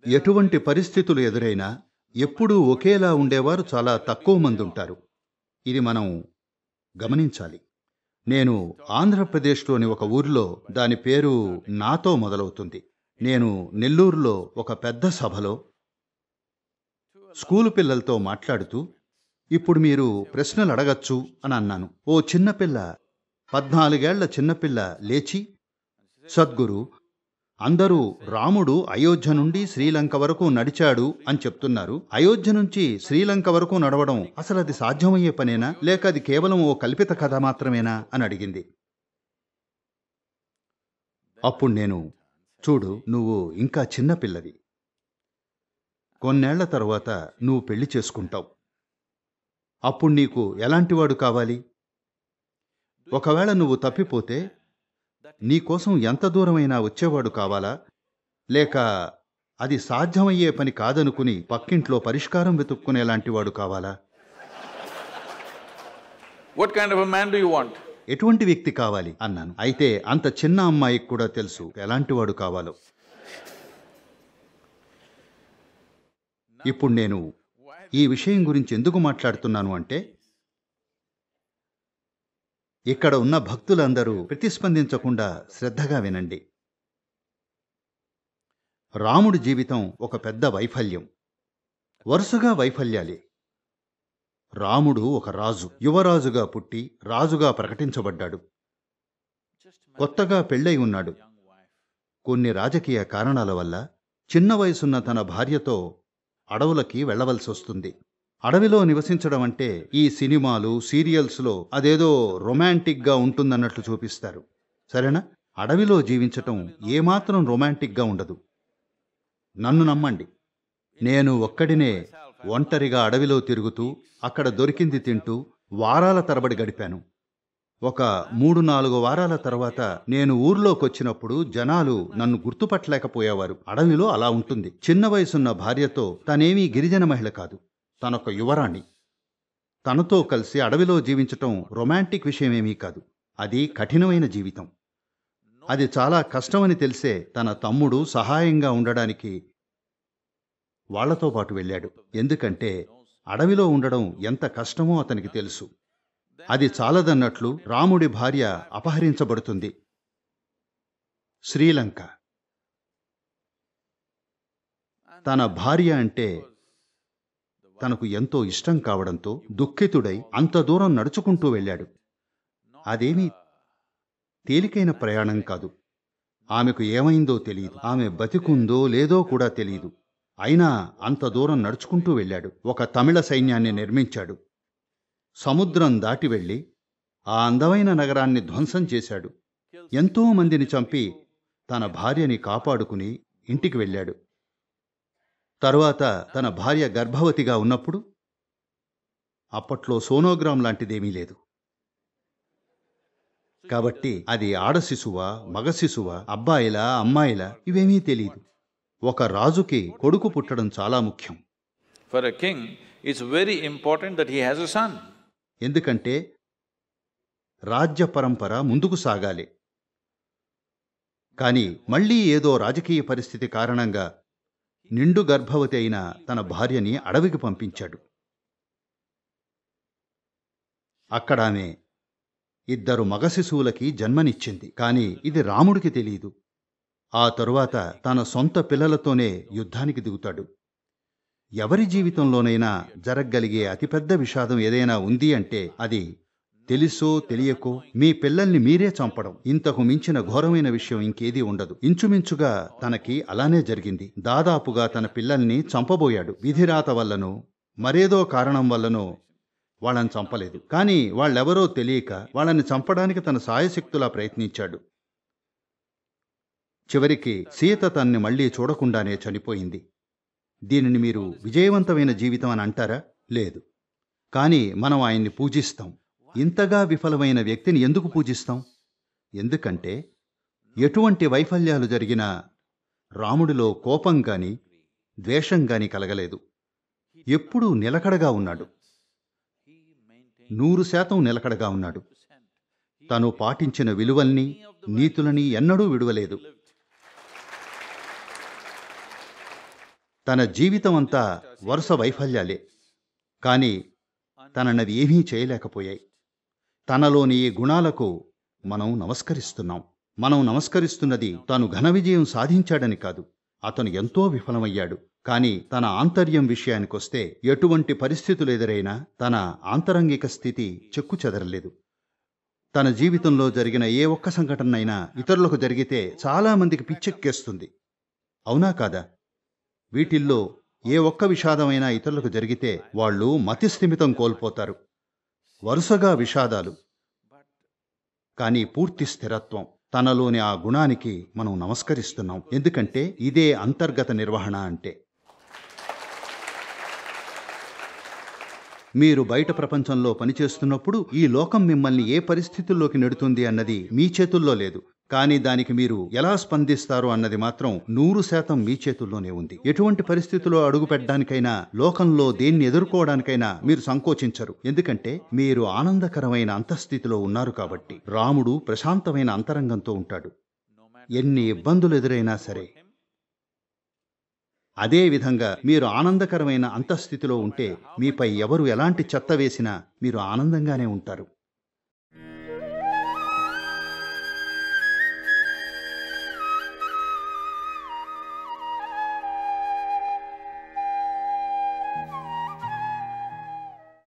ఎటువంటి పరిస్థితులు ఎదురైనా ఎప్పుడూ ఒకేలా ఉండేవారు చాలా తక్కువ మంది ఉంటారు ఇది మనం గమనించాలి నేను ఆంధ్రప్రదేశ్లోని ఒక ఊరిలో దాని పేరు నాతో మొదలవుతుంది నేను నెల్లూరులో ఒక పెద్ద సభలో స్కూలు పిల్లలతో మాట్లాడుతూ ఇప్పుడు మీరు ప్రశ్నలు అడగచ్చు అని అన్నాను ఓ చిన్నపిల్ల పద్నాలుగేళ్ల చిన్నపిల్ల లేచి సద్గురు అందరూ రాముడు అయోధ్య నుండి శ్రీలంక వరకు నడిచాడు అని చెప్తున్నారు అయోధ్య నుంచి శ్రీలంక వరకు నడవడం అసలు అది సాధ్యమయ్యే పనేనా లేక అది కేవలం ఓ కల్పిత కథ మాత్రమేనా అని అడిగింది అప్పుడు నేను చూడు నువ్వు ఇంకా చిన్నపిల్లవి కొన్నేళ్ల తరువాత నువ్వు పెళ్లి చేసుకుంటావు అప్పుడు నీకు ఎలాంటివాడు కావాలి ఒకవేళ నువ్వు తప్పిపోతే నీకోసం ఎంత దూరమైనా వచ్చేవాడు కావాలా లేక అది సాధ్యమయ్యే పని కాదనుకుని పక్కింట్లో పరిష్కారం వెతుక్కునేలాంటివాడు కావాలా What kind of a man do you want? ఎటువంటి వ్యక్తి కావాలి అన్నాను అయితే అంత చిన్న అమ్మాయికి కూడా తెలుసు ఎలాంటివాడు కావాలో ఇప్పుడు నేను ఈ విషయం గురించి ఎందుకు మాట్లాడుతున్నాను అంటే ఇక్కడ ఉన్న భక్తులందరూ ప్రతిస్పందించకుండా శ్రద్ధగా వినండి రాముడి జీవితం ఒక పెద్ద వైఫల్యం వరుసగా వైఫల్యాలే రాముడు ఒక రాజు యువరాజుగా పుట్టి రాజుగా ప్రకటించబడ్డాడు కొత్తగా పెళ్ళై ఉన్నాడు కొన్ని రాజకీయ కారణాల వల్ల చిన్న వయసున్న తన భార్యతో అడవులకి వెళ్ళవలసి వస్తుంది అడవిలో నివసించడం అంటే ఈ సినిమాలు సీరియల్స్లో అదేదో రొమాంటిక్గా ఉంటుందన్నట్లు చూపిస్తారు సరేనా అడవిలో జీవించటం ఏమాత్రం రొమాంటిక్గా ఉండదు నన్ను నమ్మండి నేను ఒక్కడినే ఒంటరిగా అడవిలో తిరుగుతూ అక్కడ దొరికింది తింటూ వారాల తరబడి గడిపాను ఒక మూడు నాలుగు వారాల తర్వాత నేను ఊర్లోకొచ్చినప్పుడు జనాలు నన్ను గుర్తుపట్టలేకపోయేవారు అడవిలో అలా ఉంటుంది చిన్న వయసున్న భార్యతో తనేమీ గిరిజన మహిళ కాదు తనొక యువరాణి తనతో కలిసి అడవిలో జీవించటం రొమాంటిక్ విషయమేమీ కాదు అది కఠినమైన జీవితం అది చాలా కష్టమని తెలిసే తన తమ్ముడు సహాయంగా ఉండడానికి వాళ్లతో పాటు వెళ్ళాడు ఎందుకంటే అడవిలో ఉండడం ఎంత కష్టమో అతనికి తెలుసు అది చాలదన్నట్లు రాముడి భార్య అపహరించబడుతుంది శ్రీలంక తన భార్య అంటే తనకు ఎంతో ఇష్టం కావడంతో దుఃఖితుడై అంత దూరం నడుచుకుంటూ వెళ్ళాడు అదేమీ తేలికైన ప్రయాణం కాదు ఆమెకు ఏమైందో తెలియదు ఆమె బతికుందో లేదో కూడా తెలియదు అయినా అంత దూరం నడుచుకుంటూ వెళ్ళాడు ఒక తమిళ సైన్యాన్ని నిర్మించాడు సముద్రం దాటి వెళ్ళి ఆ అందమైన నగరాన్ని ధ్వంసం చేశాడు ఎంతో మందిని చంపి తన భార్యని కాపాడుకుని ఇంటికి వెళ్ళాడు తరువాత తన భార్య గర్భవతిగా ఉన్నప్పుడు అప్పట్లో సోనోగ్రామ్ లాంటిదేమీ లేదు కాబట్టి అది ఆడ శిశువా మగ శిశువా అబ్బాయిలా అమ్మాయిలా ఇవేమీ తెలియదు ఒక రాజుకి కొడుకు పుట్టడం చాలా ముఖ్యం For a king, it's very important that he has a son. ఎందుకంటే రాజ్య పరంపర ముందుకు సాగాలి కానీ మళ్ళీ ఏదో రాజకీయ పరిస్థితి కారణంగా నిండు గర్భవతి అయిన తన భార్యని అడవికి పంపించాడు అక్కడ ఆమె ఇద్దరు మగ శిశువులకి జన్మనిచ్చింది కానీ ఇది రాముడికి తెలియదు ఆ తరువాత తన సొంత పిల్లలతోనే యుద్ధానికి దిగుతాడు ఎవరి జీవితంలోనైనా జరగగలిగే అతిపెద్ద విషాదం ఏదైనా ఉంది అంటే అది తెలుసో తెలియకో మీ పిల్లల్ని మీరే చంపడం ఇంతకు మించిన ఘోరమైన విషయం ఇంకేదీ ఉండదు ఇంచుమించుగా తనకి అలానే జరిగింది దాదాపుగా తన పిల్లల్ని చంపబోయాడు విధిరాత వల్లనో మరేదో కారణం వల్లనో వాళ్ళని చంపలేదు కానీ వాళ్ళెవరో తెలియక వాళ్ళని చంపడానికి తన సాయశక్తులా ప్రయత్నించాడు చివరికి సీత తన్ని మళ్ళీ చూడకుండానే చనిపోయింది దీనిని మీరు విజయవంతమైన జీవితం అని అంటారా లేదు కానీ మనం ఆయన్ని పూజిస్తాం ఇంతగా విఫలమైన వ్యక్తిని ఎందుకు పూజిస్తాం ఎందుకంటే ఎటువంటి వైఫల్యాలు జరిగినా రాముడిలో కోపం గాని ద్వేషం గాని కలగలేదు ఎప్పుడూ నిలకడగా ఉన్నాడు నూరు శాతం నిలకడగా ఉన్నాడు తను పాటించిన విలువల్ని నీతులని ఎన్నడూ విడువలేదు తన జీవితం అంతా వరుస వైఫల్యాలే కానీ తననవి ఏమీ చేయలేకపోయాయి తనలోని ఈ గుణాలకు మనం నమస్కరిస్తున్నాం మనం నమస్కరిస్తున్నది తాను ఘన విజయం సాధించాడని కాదు అతను ఎంతో విఫలమయ్యాడు కానీ తన ఆంతర్యం విషయానికొస్తే ఎటువంటి పరిస్థితులు ఎదురైనా తన ఆంతరంగిక స్థితి చెక్కు చెదరలేదు తన జీవితంలో జరిగిన ఏ ఒక్క సంఘటనైనా ఇతరులకు జరిగితే చాలా మందికి పిచ్చెక్కేస్తుంది అవునా కాదా వీటిల్లో ఏ ఒక్క విషాదమైనా ఇతరులకు జరిగితే వాళ్ళు మతిస్థిమితం కోల్పోతారు వరుసగా విషాదాలు కానీ పూర్తి స్థిరత్వం తనలోని ఆ గుణానికి మనం నమస్కరిస్తున్నాం ఎందుకంటే ఇదే అంతర్గత నిర్వహణ అంటే మీరు బయట ప్రపంచంలో పనిచేస్తున్నప్పుడు ఈ లోకం మిమ్మల్ని ఏ పరిస్థితుల్లోకి నెడుతుంది అన్నది మీ చేతుల్లో లేదు కానీ దానికి మీరు ఎలా స్పందిస్తారు అన్నది మాత్రం నూరు శాతం మీ చేతుల్లోనే ఉంది ఎటువంటి పరిస్థితిలో అడుగు పెట్టడానికైనా లోకంలో దేన్ని ఎదుర్కోవడానికైనా మీరు సంకోచించరు ఎందుకంటే మీరు ఆనందకరమైన అంతఃస్థితిలో ఉన్నారు కాబట్టి రాముడు ప్రశాంతమైన అంతరంగంతో ఉంటాడు ఎన్ని ఇబ్బందులు ఎదురైనా సరే అదే విధంగా మీరు ఆనందకరమైన అంతఃస్థితిలో ఉంటే మీపై ఎవరు ఎలాంటి చెత్త వేసినా మీరు ఆనందంగానే ఉంటారు